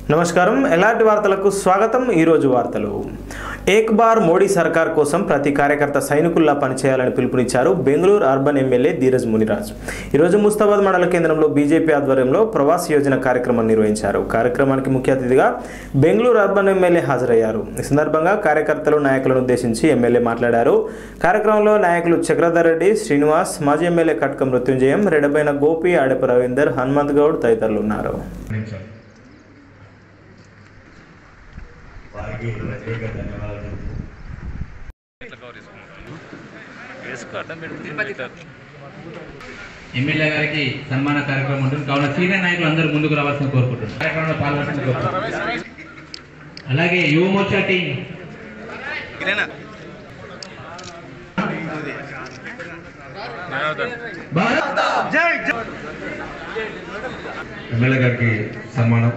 నమస్కారం ఎలాంటి వార్తలకు స్వాగతం ఈరోజు వార్తలు ఏక్ బార్ మోడీ సర్కార్ కోసం ప్రతి కార్యకర్త సైనికుల్లా పనిచేయాలని పిలుపునిచ్చారు బెంగళూరు అర్బన్ ఎమ్మెల్యే ధీరజ్ మునిరాజ్ ఈరోజు ముస్తాబాద్ మండల కేంద్రంలో బీజేపీ ఆధ్వర్యంలో ప్రవాస్ యోజన కార్యక్రమం నిర్వహించారు కార్యక్రమానికి ముఖ్య అతిథిగా బెంగళూరు అర్బన్ ఎమ్మెల్యే హాజరయ్యారు ఈ సందర్భంగా కార్యకర్తలు నాయకులను ఉద్దేశించి ఎమ్మెల్యే మాట్లాడారు కార్యక్రమంలో నాయకులు చక్రధర్ రెడ్డి శ్రీనివాస్ మాజీ ఎమ్మెల్యే కట్క మృత్యుంజయం రెడబైన గోపి ఆడపు రవీందర్ హనుమంత్ గౌడ్ తదితరులు ఉన్నారు నిమిషం. వారికి ప్రత్యేక ధన్యవాదాలు ఎమ్మెల్యే గారికి సన్మాన కార్యక్రమం ఉంటుంది కావున సీనియర్ నాయకులు అందరూ ముందుకు రావాల్సిన కోరుకుంటున్నారు కార్యక్రమంలో పాల్గొనాలని కోరుకుంటున్నారు అలాగే యువ మోర్చా టీం ఎమ్మెల్యే గారికి సన్మానం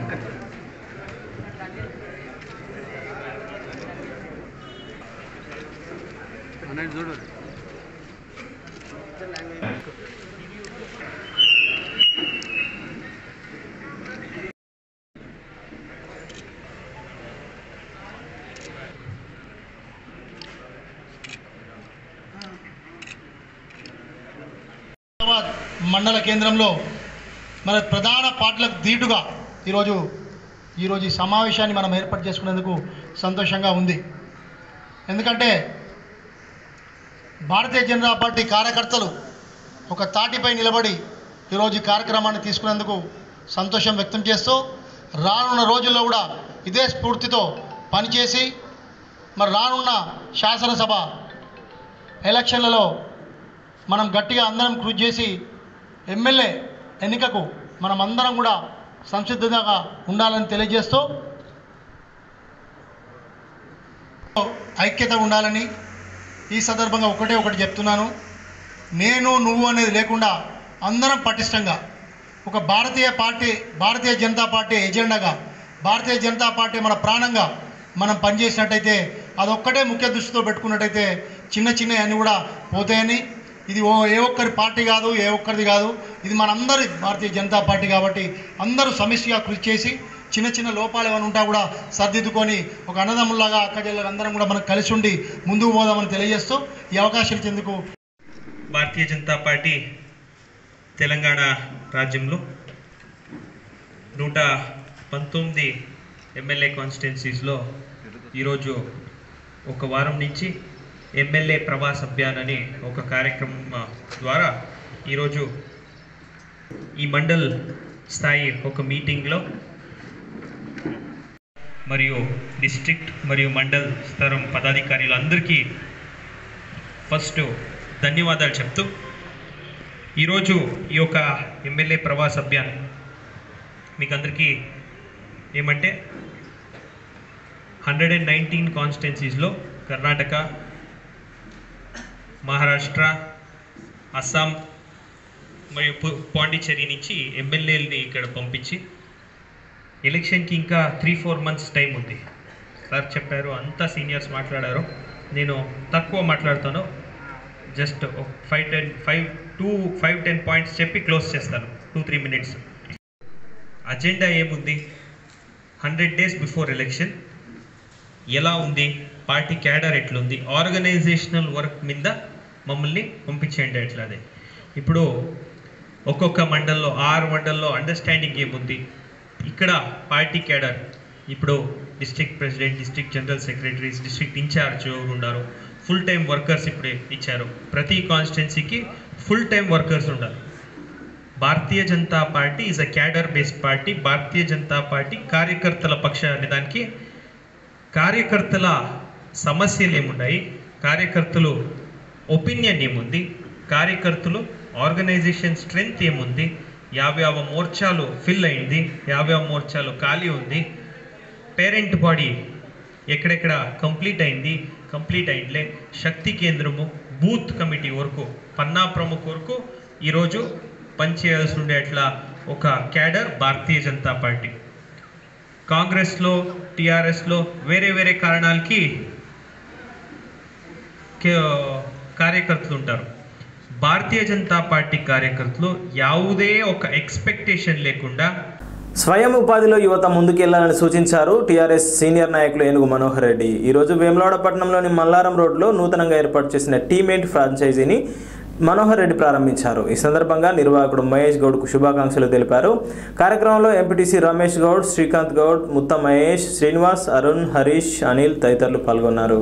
హైదరాబాద్ మండల కేంద్రంలో మన ప్రధాన పాటలకు ధీటుగా ఈరోజు ఈరోజు ఈ సమావేశాన్ని మనం ఏర్పాటు చేసుకునేందుకు సంతోషంగా ఉంది ఎందుకంటే భారతీయ జనతా పార్టీ కార్యకర్తలు ఒక తాటిపై నిలబడి ఈరోజు ఈ కార్యక్రమాన్ని తీసుకునేందుకు సంతోషం వ్యక్తం చేస్తూ రానున్న రోజుల్లో కూడా ఇదే స్ఫూర్తితో పనిచేసి మరి రానున్న శాసనసభ ఎలక్షన్లలో మనం గట్టిగా అందరం కృషి చేసి ఎమ్మెల్యే ఎన్నికకు మనం అందరం కూడా సంసిద్ధంగా ఉండాలని తెలియజేస్తూ ఐక్యత ఉండాలని ఈ సందర్భంగా ఒకటే ఒకటి చెప్తున్నాను నేను నువ్వు అనేది లేకుండా అందరం పటిష్టంగా ఒక భారతీయ పార్టీ భారతీయ జనతా పార్టీ ఎజెండాగా భారతీయ జనతా పార్టీ మన ప్రాణంగా మనం పనిచేసినట్టయితే అదొక్కటే ముఖ్య దృష్టితో పెట్టుకున్నట్టయితే చిన్న చిన్న అన్నీ కూడా పోతాయని ఇది ఓ ఏ ఒక్కరి పార్టీ కాదు ఏ ఒక్కరిది కాదు ఇది మనందరి భారతీయ జనతా పార్టీ కాబట్టి అందరూ సమిష్టిగా కృషి చేసి చిన్న చిన్న లోపాలు ఏమైనా ఉంటా కూడా సర్దిద్దుకొని ఒక అన్నదమ్ముల్లాగా అక్కజల్లరు అందరం కూడా మనం కలిసి ఉండి ముందుకు పోదామని తెలియజేస్తూ ఈ అవకాశం ఇచ్చేందుకు భారతీయ జనతా పార్టీ తెలంగాణ రాజ్యంలో నూట పంతొమ్మిది ఎమ్మెల్యే కాన్స్టిట్యున్సీస్లో ఈరోజు ఒక వారం నుంచి ఎమ్మెల్యే ప్రవాస్ అభియాన్ అని ఒక కార్యక్రమం ద్వారా ఈరోజు ఈ మండల్ స్థాయి ఒక మీటింగ్లో మరియు డిస్ట్రిక్ట్ మరియు మండల్ స్తరం పదాధికారులందరికీ ఫస్ట్ ధన్యవాదాలు చెప్తూ ఈరోజు ఈ యొక్క ఎమ్మెల్యే ప్రవాస్ అభియాన్ మీకు అందరికీ ఏమంటే హండ్రెడ్ అండ్ నైన్టీన్ కాన్స్టిట్యున్సీస్లో కర్ణాటక మహారాష్ట్ర అస్సాం మరియు పు- పాండిచ్చేరి నుంచి ఎమ్మెల్యేలని ఇక్కడ పంపించి ఎలక్షన్కి ఇంకా త్రీ ఫోర్ మంత్స్ టైం ఉంది సార్ చెప్పారు అంతా సీనియర్స్ మాట్లాడారు నేను తక్కువ మాట్లాడుతాను just five ten five two five ten points చెప్పి క్లోజ్ చేస్తాను టూ త్రీ మినిట్స్ అజెండా ఏముంది హండ్రెడ్ డేస్ బిఫోర్ ఎలక్షన్ ఎలా ఉంది పార్టీ క్యాడర్ ఎట్లుంది ఆర్గనైజేషనల్ వర్క్ మీద మమ్మల్ని పంపించేయండి ఎట్లా అదే ఇప్పుడు ఒక్కొక్క మండల్లో ఆరు మండల్లో అండర్స్టాండింగ్ ఏముంది ఇక్కడ పార్టీ క్యాడర్ ఇప్పుడు district president district general secretaries district incharge ఎవరు ఉన్నారు ఫుల్ టైం వర్కర్స్ ఇప్పుడే ఇచ్చారు ప్రతి కాన్స్టిట్యున్సీకి ఫుల్ టైం వర్కర్స్ ఉండాలి Bharatiya Janata party is a cadre based party Bharatiya Janata party కార్యకర్తల పక్ష అనే దానికి కార్యకర్తల సమస్యలు ఏమున్నాయి కార్యకర్తలు ఒపీనియన్ ఏముంది కార్యకర్తలు ఆర్గనైజేషన్ స్ట్రెంగ్త్ ఏముంది యాభైవ మోర్చాలు ఫిల్ అయింది యాభైవ మోర్చాలు ఖాళీ ఉంది పేరెంట్ బాడీ ఎక్కడెక్కడ కంప్లీట్ అయింది కంప్లీట్ అయిందిలే శక్తి కేంద్రము బూత్ కమిటీ వరకు పన్నా ప్రముఖ వరకు ఈరోజు పనిచేయాల్సి ఉండే అట్లా ఒక క్యాడర్ భారతీయ జనతా పార్టీ కాంగ్రెస్లో టీఆర్ఎస్లో వేరే వేరే కారణాలకి కే- కార్యకర్తలు ఉంటారు భారతీయ జనతా పార్టీ కార్యకర్తలు ಯಾವುದೇ ఒక ఎక్స్పెక్టేషన్ లేకుండా స్వయం ఉపాధిలో యువత ముందుకెళ్లాలని సూచించారు టీఆర్ఎస్ సీనియర్ నాయకులు ఏనుగు మనోహర్ రెడ్డి ఈరోజు వేములవాడపట్నంలోని మల్లారం రోడ్లో నూతనంగా ఏర్పాటు చేసిన టీమేట్ ఫ్రాంచైజీని మనోహర్ రెడ్డి ప్రారంభించారు ఈ సందర్భంగా నిర్వాహకుడు మహేష్ గౌడ్కు శుభాకాంక్షలు తెలిపారు కార్యక్రమంలో ఎంపీటీసీ రమేష్ గౌడ్ శ్రీకాంత్ గౌడ్ ముత్త మహేష్ శ్రీనివాస్ అరుణ్ హరీష్ అనిల్ తదితరులు పాల్గొన్నారు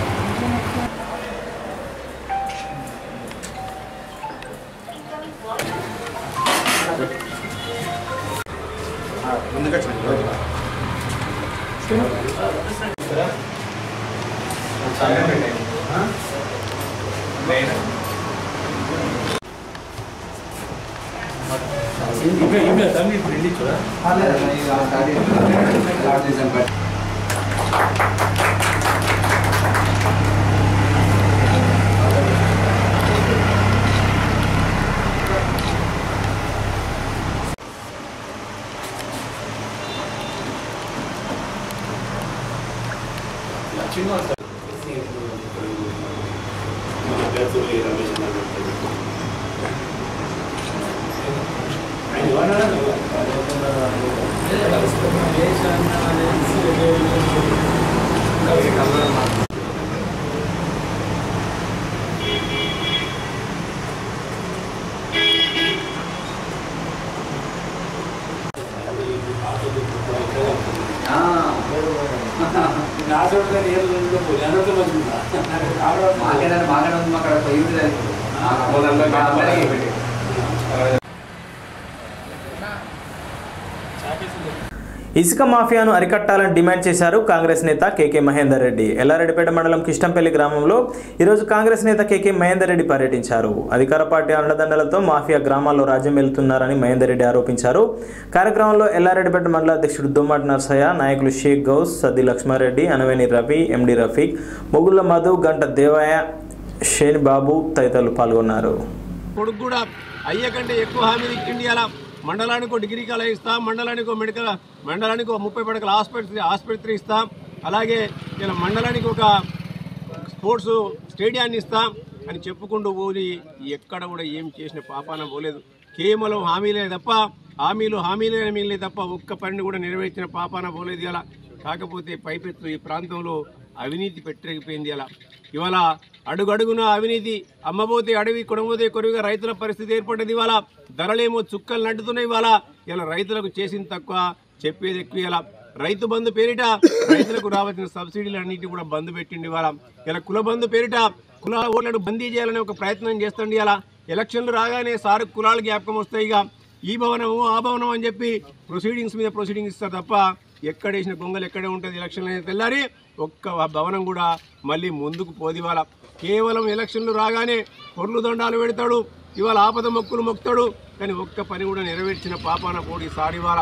ఇసుక మాఫియాను అరికట్టాలని డిమాండ్ చేశారు కాంగ్రెస్ నేత కేకే మహేందర్ రెడ్డి ఎల్లారెడ్డిపేట మండలం కిష్టంపల్లి గ్రామంలో ఈరోజు కాంగ్రెస్ నేత కేకే మహేందర్ రెడ్డి పర్యటించారు అధికార పార్టీ అండదండలతో మాఫియా గ్రామాల్లో రాజ్యం వెళ్తున్నారని మహేందర్ రెడ్డి ఆరోపించారు కార్యక్రమంలో ఎల్లారెడ్డిపేట మండల అధ్యక్షుడు దుమ్మాటి నర్సయ్య నాయకులు షేక్ గౌస్ సద్ది లక్ష్మారెడ్డి అనవేని రవి ఎండి రఫీక్ మొగుళ్ళ మధు గంట దేవయ్య షేన్ బాబు తదితరులు పాల్గొన్నారు కొడుకు కూడా అయ్యే కంటే ఎక్కువ హామీలు ఇచ్చిండి అలా మండలానికి ఒక డిగ్రీ కాలేజ్ ఇస్తాం మండలానికి ఒక మెడికల్ మండలానికి ఒక ముప్పై పడకల ఆసుపత్రి ఆసుపత్రి ఇస్తాం అలాగే ఇలా మండలానికి ఒక స్పోర్ట్స్ స్టేడియాన్ని ఇస్తాం అని చెప్పుకుంటూ పోయి ఎక్కడ కూడా ఏం చేసిన పాపాన పోలేదు కేవలం హామీలే తప్ప హామీలు హామీలే మిగిలే తప్ప ఒక్క పనిని కూడా నెరవేర్చిన పాపాన పోలేదు ఇలా కాకపోతే పైపెత్తు ఈ ప్రాంతంలో అవినీతి పెట్టిపోయింది అలా ఇవాళ అడుగడుగున అవినీతి అమ్మబోతే అడవి కొనబోతే కొరువుగా రైతుల పరిస్థితి ఏర్పడ్డది ఇవాళ ధరలేమో చుక్కలు నడ్డుతున్నాయి ఇవాళ ఇలా రైతులకు చేసింది తక్కువ చెప్పేది ఎక్కువ ఇలా రైతు బంధు పేరిట రైతులకు రావాల్సిన సబ్సిడీలు అన్నిటి కూడా బంద్ పెట్టిండి ఇవాళ ఇలా కుల బంధు పేరిట కులాల ఓట్లను బందీ చేయాలనే ఒక ప్రయత్నం చేస్తుంది అలా ఎలక్షన్లు రాగానే సారు కులాలు జ్ఞాపకం వస్తాయి ఇక ఈ భవనము ఆ భవనం అని చెప్పి ప్రొసీడింగ్స్ మీద ప్రొసీడింగ్స్ ఇస్తారు తప్ప ఎక్కడ వేసిన గొంగలు ఎక్కడే ఉంటుంది ఎలక్షన్లు అనేది తెల్లారి ఒక్క భవనం కూడా మళ్ళీ ముందుకు పోది ఇవాళ కేవలం ఎలక్షన్లు రాగానే పొర్లు దండాలు పెడతాడు ఇవాళ ఆపద మొక్కులు మొక్కుతాడు కానీ ఒక్క పని కూడా నెరవేర్చిన పాపాన పోడి సారి ఇవాళ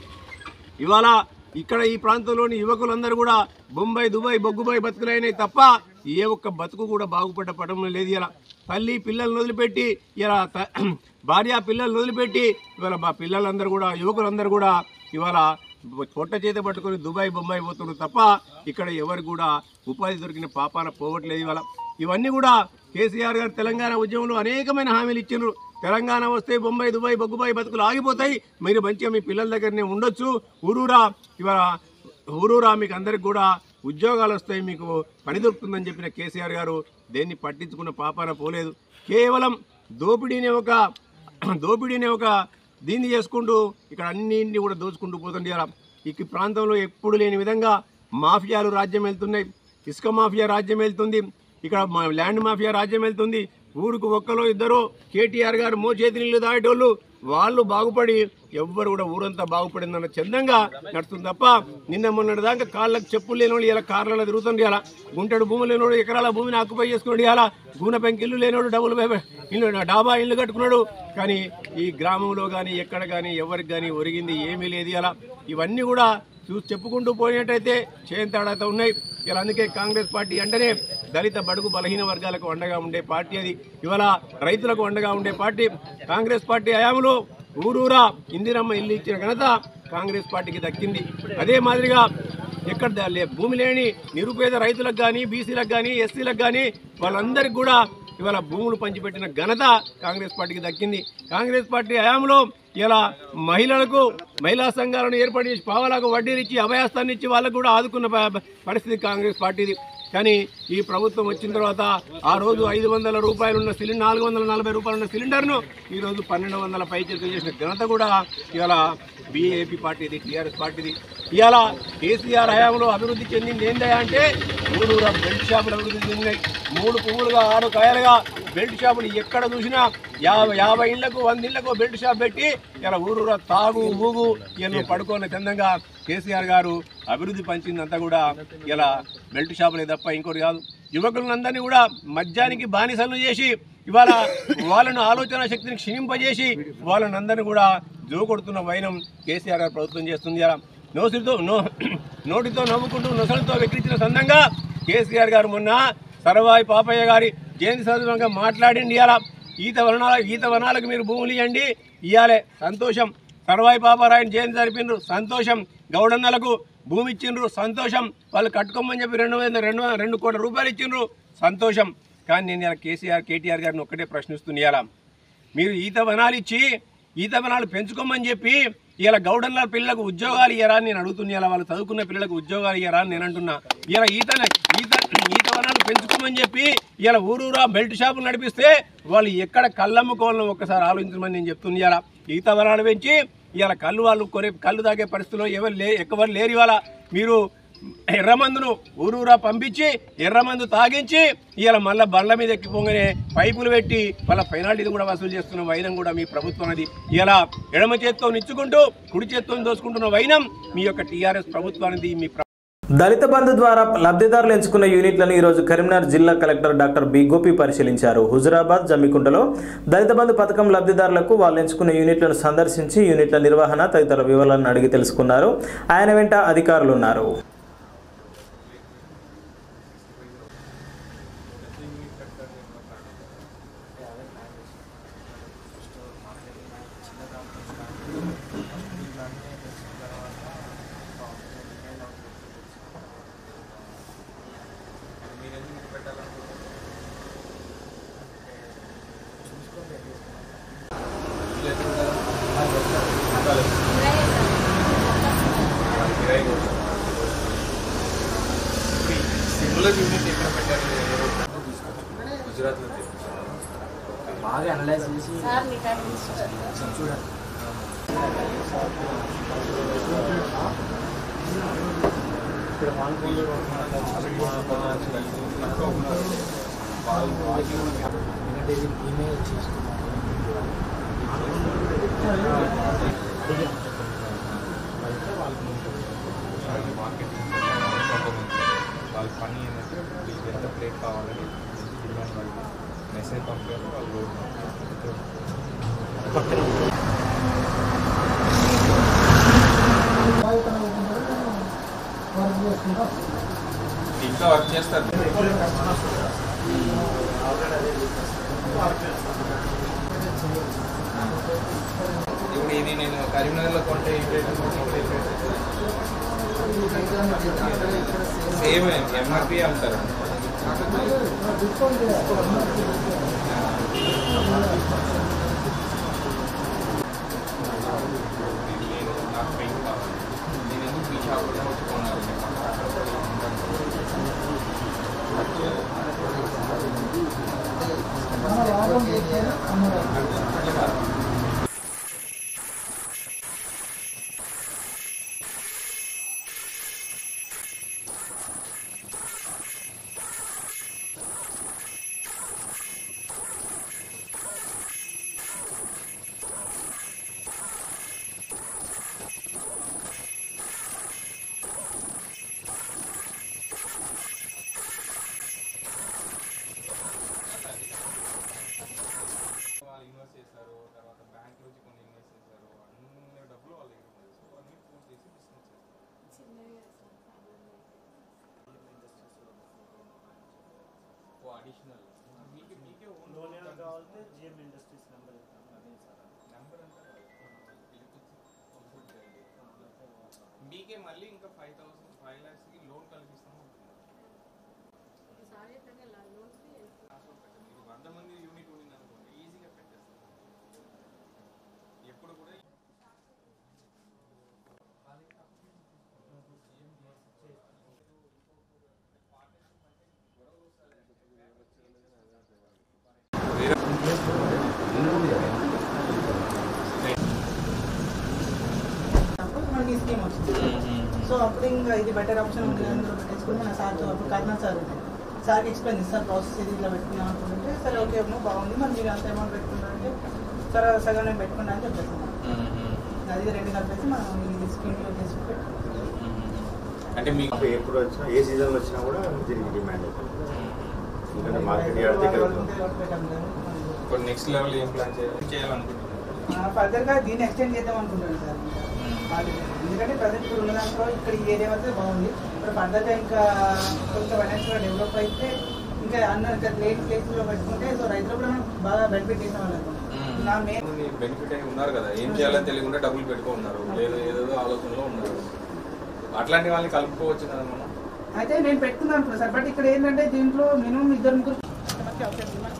ఇవాళ ఇక్కడ ఈ ప్రాంతంలోని యువకులందరూ కూడా బొంబాయి దుబాయ్ బొగ్గుబాయి బతుకులైనాయి తప్ప ఏ ఒక్క బతుకు కూడా బాగుపడ్డ పడంలో లేదు ఇలా తల్లి పిల్లల్ని వదిలిపెట్టి ఇలా త- భార్య పిల్లల్ని వదిలిపెట్టి ఇవాళ మా పిల్లలందరూ కూడా యువకులందరూ కూడా ఇవాళ పొట్ట చేత పట్టుకొని దుబాయ్ బొంబాయి పోతున్నారు తప్ప ఇక్కడ ఎవరు కూడా ఉపాధి దొరికిన పాపాన పోవట్లేదు ఇవాళ ఇవన్నీ కూడా కేసీఆర్ గారు తెలంగాణ ఉద్యమంలో అనేకమైన హామీలు ఇచ్చిండ్రు తెలంగాణ వస్తే బొంబాయి దుబాయ్ బొగ్గుబాయి బతుకులు ఆగిపోతాయి మీరు మంచిగా మీ పిల్లల దగ్గరనే ఉండొచ్చు ఊరూరా ఇవాళ ఊరూరా మీకు అందరికి కూడా ఉద్యోగాలు వస్తాయి మీకు పని దొరుకుతుందని చెప్పిన కేసీఆర్ గారు దేన్ని పట్టించుకున్న పాపాన పోలేదు కేవలం దోపిడీని ఒక దోపిడీని ఒక దీన్ని చేసుకుంటూ ఇక్కడ అన్నింటినీ కూడా దోచుకుంటూ పోతుంది ఇలా ఈ ప్రాంతంలో ఎప్పుడు లేని విధంగా మాఫియాలు రాజ్యం వెళ్తున్నాయి ఇసుక మాఫియా రాజ్యం వెళ్తుంది ఇక్కడ మా ల్యాండ్ మాఫియా రాజ్యం వెళ్తుంది ఊరుకు ఒక్కలో ఇద్దరు కేటీఆర్ గారు మోచేతి నీళ్లు దాటోళ్ళు వాళ్ళు బాగుపడి ఎవ్వరు కూడా ఊరంతా బాగుపడిందన్న చందంగా నడుస్తుంది తప్ప నిన్న మొన్నటి దాకా కాళ్ళకు చెప్పులు లేనోడు ఇలా కార్లలో తిరుగుతుంది ఇలా గుంటడు భూమి లేనోడు ఎకరాల భూమిని ఆకుపై చేసుకున్నాడు ఇలా గూన పెంకి ఇల్లు లేనోడు డబుల్ బే- ఇల్లు డాబా ఇల్లు కట్టుకున్నాడు కానీ ఈ గ్రామంలో కానీ ఎక్కడ కానీ ఎవరికి కానీ ఒరిగింది ఏమీ లేదు ఇలా ఇవన్నీ కూడా చూసి చెప్పుకుంటూ పోయినట్టయితే చేయంతాడత ఉన్నాయి ఇలా అందుకే కాంగ్రెస్ పార్టీ అంటేనే దళిత బడుగు బలహీన వర్గాలకు అండగా ఉండే పార్టీ అది ఇవాళ రైతులకు అండగా ఉండే పార్టీ కాంగ్రెస్ పార్టీ హయాంలో ఊరూరా ఇందిరమ్మ ఇల్లు ఇచ్చిన ఘనత కాంగ్రెస్ పార్టీకి దక్కింది అదే మాదిరిగా ఎక్కడ దా- లే- భూమి లేని నిరుపేద రైతులకు కానీ బీసీలకు కానీ ఎస్సీలకు కానీ వాళ్ళందరికీ కూడా ఇవాళ భూములు పంచిపెట్టిన ఘనత కాంగ్రెస్ పార్టీకి దక్కింది కాంగ్రెస్ పార్టీ హయాంలో ఇలా మహిళలకు మహిళా సంఘాలను ఏర్పాటు చేసి పావలకు వడ్డీలు ఇచ్చి అభయాస్తాన్ని ఇచ్చి వాళ్ళకు కూడా ఆదుకున్న ప- పరిస్థితి కాంగ్రెస్ పార్టీది కానీ ఈ ప్రభుత్వం వచ్చిన తర్వాత ఆ రోజు ఐదు వందల రూపాయలు ఉన్న సిలిండర్ నాలుగు వందల నలభై రూపాయలు ఉన్న సిలిండర్ను ఈ రోజు పన్నెండు వందల పైచీలకు చేసిన ఘనత కూడా ఇవాళ బీఏపీ పార్టీది టీఆర్ఎస్ పార్టీది ఇవాళ కేసీఆర్ హయాంలో అభివృద్ధి చెందింది ఏంటంటే అంటే మూడు బెల్ట్ షాపులు అభివృద్ధి చెందినాయి మూడు పువ్వులుగా ఆరు కాయలుగా బెల్ట్ షాపులు ఎక్కడ చూసినా యాభై యాభై ఇళ్లకు వంద ఇళ్లకు బెల్ట్ షాప్ పెట్టి ఇలా ఊరూరా తాగు ఊగు ఇలా పడుకున్న చందంగా కేసీఆర్ గారు అభివృద్ధి పంచిందంతా కూడా ఇలా బెల్ట్ షాపులే తప్ప ఇంకోటి కాదు యువకులందరినీ కూడా మద్యానికి బానిసలు చేసి ఇవాళ వాళ్ళను ఆలోచన శక్తిని క్షీణింపజేసి వాళ్ళని అందరినీ కూడా జోకొడుతున్న వైనం కేసీఆర్ గారు ప్రభుత్వం చేస్తుంది ఇలా నోసితో నో నోటితో నవ్వుకుంటూ నొసలతో వెక్కిరించిన సందంగా కేసీఆర్ గారు మొన్న సరవాయి పాపయ్య గారి జయంతి సందర్భంగా మాట్లాడిండి ఇవాళ ఈత వనాల ఈత వనాలకు మీరు భూములు ఇవ్వండి ఇవ్వాలే సంతోషం సర్వాయి పాపారాయణ జయంతి జరిపిండ్రు సంతోషం గౌడన్నలకు భూమి ఇచ్చిండ్రు సంతోషం వాళ్ళు కట్టుకోమని చెప్పి రెండు వేల రెండు వందల- రెండు కోట్ల రూపాయలు ఇచ్చిండ్రు సంతోషం కానీ నేను ఇలా కేసీఆర్ కేటీఆర్ గారిని ఒక్కటే ప్రశ్నిస్తున్నాను మీరు ఈత వనాలు ఇచ్చి ఈత వనాలు పెంచుకోమని చెప్పి ఇలా గౌడన్ల పిల్లలకు ఉద్యోగాలు ఇయ్యరా అని నేను అడుగుతున్నా ఇలా వాళ్ళు చదువుకున్న పిల్లలకు ఉద్యోగాలు ఇయ్యరా అని నేను అంటున్నా ఇలా ఈత ఈత ఈత వనాలు పెంచుకోమని చెప్పి ఇలా ఊరూరా బెల్ట్ షాపులు నడిపిస్తే వాళ్ళు ఎక్కడ కళ్ళమ్ముకోవాలని ఒక్కసారి ఆలోచించమని నేను చెప్తున్నా ఇలా ఈత వనాలు పెంచి ఇవాళ కళ్ళు వాళ్ళు కొరే కళ్ళు తాగే పరిస్థితిలో ఎవరు లే ఎక్కువ లేరు ఇవాళ మీరు ఎర్రమందును ఊరూరా పంపించి ఎర్రమందు తాగించి ఇవాళ మళ్ళీ బండ్ల మీద ఎక్కిపోగానే పైపులు పెట్టి వాళ్ళ పెనాల్టీని కూడా వసూలు చేస్తున్న వైనం కూడా మీ ప్రభుత్వం అది ఇలా ఎడమ చేత్తో నిచ్చుకుంటూ కుడి చేత్తో దోసుకుంటున్న వైనం మీ యొక్క టీఆర్ఎస్ ప్రభుత్వానికి మీ ప్ర- దళిత బంధు ద్వారా లబ్ధిదారులు ఎంచుకున్న యూనిట్లను ఈరోజు కరీంనగర్ జిల్లా కలెక్టర్ డాక్టర్ బి గోపి పరిశీలించారు హుజురాబాద్ జమ్మికుంటలో దళిత బంధు పథకం లబ్ధిదారులకు వాళ్ళు ఎంచుకున్న యూనిట్లను సందర్శించి యూనిట్ల నిర్వహణ తదితర వివరాలను అడిగి తెలుసుకున్నారు ఆయన వెంట అధికారులు ఉన్నారు వాళ్ళ పని ఏంటంటే మీకు ఎంత ప్లేట్ కావాలని డిమాండ్ వాళ్ళకి మెసేజ్ పంపారు వాళ్ళు లోడ్ ఇంట్లో వర్క్ చేస్తారు ఇప్పుడు ఇది నేను కరీంనగర్లో కొంటే ఈ రేట్ సేమ్ ఎంఆర్పి అమ్ముతారు ఇది నేను నాకు పెయింట్ కావాలి నేను ఎందుకు మీ షాప్లో వచ్చి కొనాలి వాళ్ళు ఇన్వెస్ట్ చేశారు తర్వాత బ్యాంక్ నుంచి కొన్ని ఇన్వెస్ట్ చేశారు అన్ని డబ్బులు వాళ్ళ దగ్గర ఉన్నాయి సో అన్ని పూర్తి చేసి బిజినెస్ చేస్తారు ఓ అడిషనల్ మీకు మీకే ఓన్ కావాలంటే జిఎం ఇండస్ట్రీస్ నెంబర్ నెంబర్ అంటే మీకే మళ్ళీ ఇంకా ఫైవ్ థౌసండ్ ఫైవ్ ల్యాక్స్కి లోన్ కల్పిస్తాము అంటున్నారు. మీరు వంద అప్పుడు మనకి ఈ స్కీమ్ వచ్చింది సో అప్పుడు ఇంకా ఇది బెటర్ ఆప్షన్ ఉంది అందులో పెట్టేసుకుని మన సార్తో అప్పుడు కర్ణాల్ సార్ ఉండే సార్కి ఎక్స్ప్లెయిన్ చేస్తారు ప్రాసెస్ ఇది ఇట్లా పెట్టుకున్నాం అనుకుంటే సరే ఓకే అమ్మా బాగుంది మరి మీరు అంత అమౌంట్ పెట్టుకున్నారంటే సరే సగం నేను పెట్టుకున్నా అని చెప్పేసాను అది రెండు కలిపేసి మనం ఈ స్కీమ్లో చేసి పెట్టుకున్నాం అంటే మీకు ఎప్పుడు వచ్చినా ఏ సీజన్లో వచ్చినా కూడా దీనికి డిమాండ్ అవుతుంది ఎందుకంటే మార్కెట్ యాడ్ దగ్గర ఉంది. ఇప్పుడు నెక్స్ట్ లెవెల్ ఏం ప్లాన్ చేయాలి చేయాలనుకుంటున్నారు ఫర్దర్ గా దీన్ని ఎక్స్టెండ్ చేద్దాం అనుకుంటాను సార్ మార్కెట్. ఎందుకంటే ప్రజెంట్ ఇప్పుడు ఉన్న దాంట్లో ఇక్కడ ఈ ఏరియా వస్తే బాగుంది ఇప్పుడు ఫర్దర్ గా ఇంకా కొంచెం ఫైనాన్షియల్ డెవలప్ అయితే ఇంకా అన్న ఇంకా లేని ప్లేస్ లో పెట్టుకుంటే సో రైతులు కూడా మనం బాగా బెనిఫిట్ చేసిన వాళ్ళు నా మెయిన్ బెనిఫిట్ అయి ఉన్నారు కదా ఏం చేయాలని తెలియకుండా డబ్బులు పెట్టుకో ఉన్నారు లేదు ఏదేదో ఆలోచనలో ఉన్నారు అట్లాంటి వాళ్ళని కలుపుకోవచ్చు కదా మనం అయితే నేను పెట్టుకుందాం అనుకున్నాను సార్ బట్ ఇక్కడ ఏంటంటే దీంట్లో మినిమం ఇద్దరు ముగ్గురు కస్టమర్కి అవసరం ఉంది.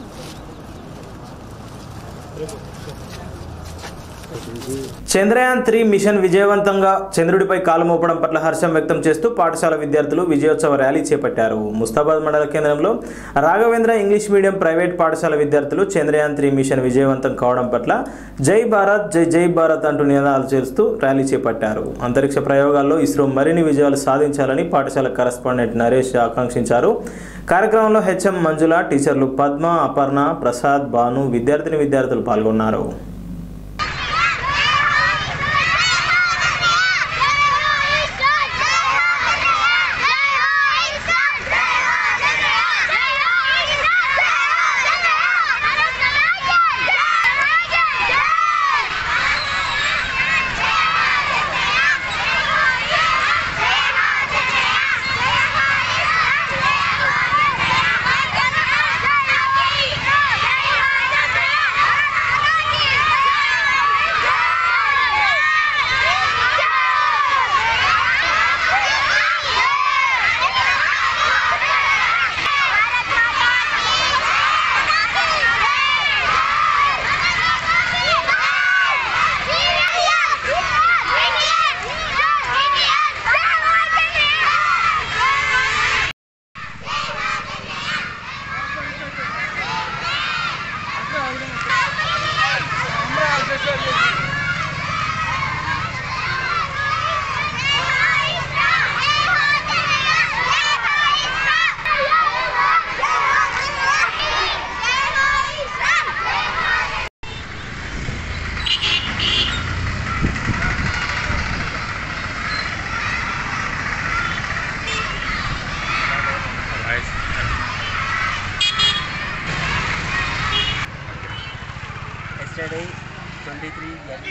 చంద్రయాన్ త్రీ మిషన్ విజయవంతంగా చంద్రుడిపై కాలు మోపడం పట్ల హర్షం వ్యక్తం చేస్తూ పాఠశాల విద్యార్థులు విజయోత్సవ ర్యాలీ చేపట్టారు ముస్తాబాద్ మండల కేంద్రంలో రాఘవేంద్ర ఇంగ్లీష్ మీడియం ప్రైవేట్ పాఠశాల విద్యార్థులు చంద్రయాన్ త్రీ మిషన్ విజయవంతం కావడం పట్ల జై భారత్ జై జై భారత్ అంటూ నినాదాలు చేస్తూ ర్యాలీ చేపట్టారు అంతరిక్ష ప్రయోగాల్లో ఇస్రో మరిన్ని విజయాలు సాధించాలని పాఠశాల కరస్పాండెంట్ నరేష్ ఆకాంక్షించారు కార్యక్రమంలో హెచ్ఎం మంజుల టీచర్లు పద్మ అపర్ణ ప్రసాద్ భాను విద్యార్థిని విద్యార్థులు పాల్గొన్నారు yesterday 23 Jan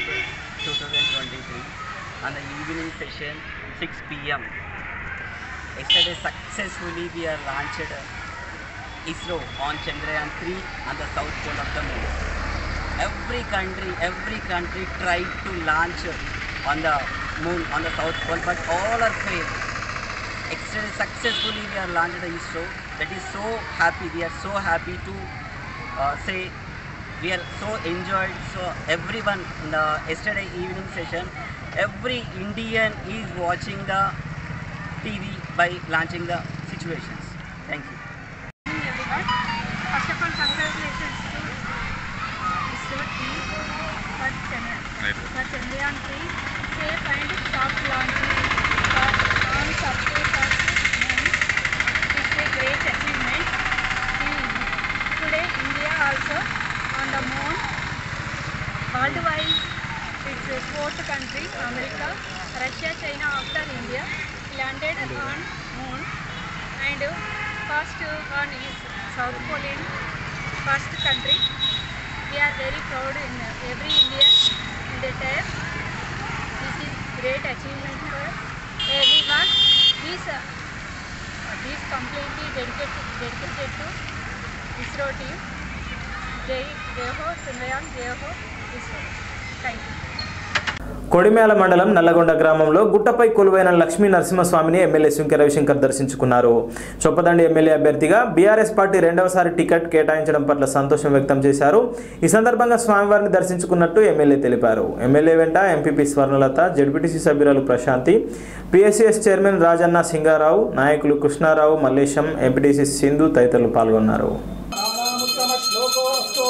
2023 on the evening session 6 pm yesterday successfully we are launched uh, ISRO on Chandrayaan 3 on the south pole of the moon every country every country tried to launch on the moon on the south pole but all are failed yesterday successfully we are launched the ISRO that is so happy we are so happy to uh, say we are so enjoyed so everyone in the yesterday evening session every indian is watching the tv by launching the situations thank you everyone. First of all, congratulations to uh, ISRO team for, Chandra- for Chandrayaan 3 safe and soft launching for on surface of moon. It's a great achievement. In- Today, India also on the moon. Worldwide, it's a fourth country, America, Russia, China after India landed on moon and first one is South Pole in first country. We are very proud in every Indian in the time. This is great achievement for everyone. This, uh, this completely dedicated, dedicated to ISRO team. Jai, Jai Ho, Chandrayaan, Jai Ho, ISRO. Thank you. Kodimela మండలం నల్లగొండ గ్రామంలో గుట్టపై కొలువైన లక్ష్మీ నరసింహస్వామిని MLA Sunke Ravishankar దర్శించుకున్నారు Choppadandi MLA అభ్యర్థిగా BRS party రెండవసారి ticket కేటాయించడం పట్ల సంతోషం వ్యక్తం చేశారు ఈ సందర్భంగా స్వామివారిని దర్శించుకున్నట్టు ఎమ్మెల్యే తెలిపారు ఎమ్మెల్యే వెంట ఎంపీపీ స్వర్ణలత జడ్పీటీసీ సభ్యురాలు ప్రశాంతి పిఎస్సిఎస్ చైర్మన్ రాజన్న సింగారావు నాయకులు కృష్ణారావు మల్లేశం ఎంపీటీసీ సింధు తదితరులు పాల్గొన్నారు శ్లోకోస్తు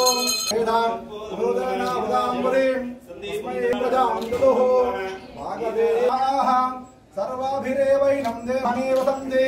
వేదాం భూతనామదాంబరీం తస్మై ప్రజాం దుదుః భాగదేవాః సర్వాభిరేవైనం దేవమేవ సందే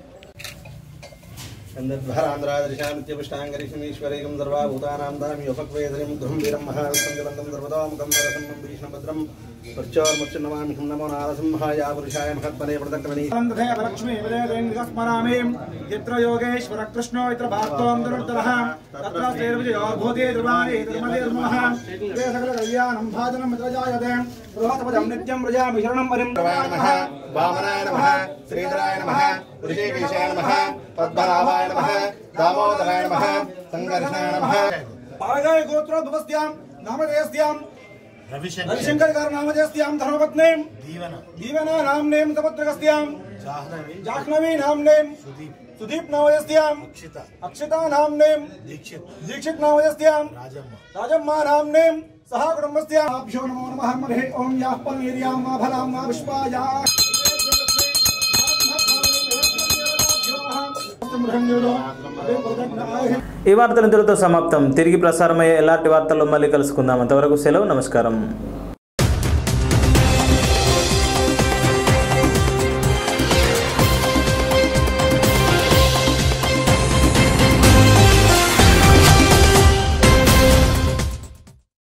न्दध्वरान्द्रादृशामित्यपुष्टाङ्गरिषमीश्वरैकं सर्वाभूतानां दाम्योपक्वेदनिं गृहं वीरं महाविसञ्जलन्दं सर्वतोमुखं वरसन्नं भीष्णभद्रं वर्चोर्मुच्चुन्नमामि हुं नमो नारसिंहाय पुरुषाय महत्मने प्रदत्तमनि देव लक्ष्मी स्मरामि यत्र योगेश्वर कृष्णो यत्र भाक्तोऽन्तरुत्तरः तत्र श्रीर्विजयोर्भूते ध्रुवाणि धर्मधीर्मः ते सकलकल्याणं भाजनं यत्र जायते बृहत्पदं नित्यं व्रजामि शरणं वरिं नमः वामनाय नमः श्रीधराय नमः ऋषिकेशाय नमः पद्मनाभाय नमः दामोदराय नमः सङ्कर्षणाय नमः पागाय गोत्रोद्भवस्यां नामधेयस्यां रविशंकर गार नामधेयस्यां धर्मपत्नीं दीवना दीवना नाम्नें तपत्रकस्यां जाह्नवी नाम्नें सुदीप नामधेयस्यां अक्षिता अक्षिता नाम्नें दीक्षित दीक्षित नामधेयस्यां राजम्मा राजम्मा नाम्नें सह कुटुम्बस्यां आभ्यो नमो नमः महे ओम याः पन्वीर्यां मा फलां मा विश्वाया ఈ వార్తలు ఇంతటితో సమాప్తం తిరిగి ప్రసారమయ్యే ఎలాంటి వార్తల్లో మళ్ళీ కలుసుకుందాం అంతవరకు సెలవు నమస్కారం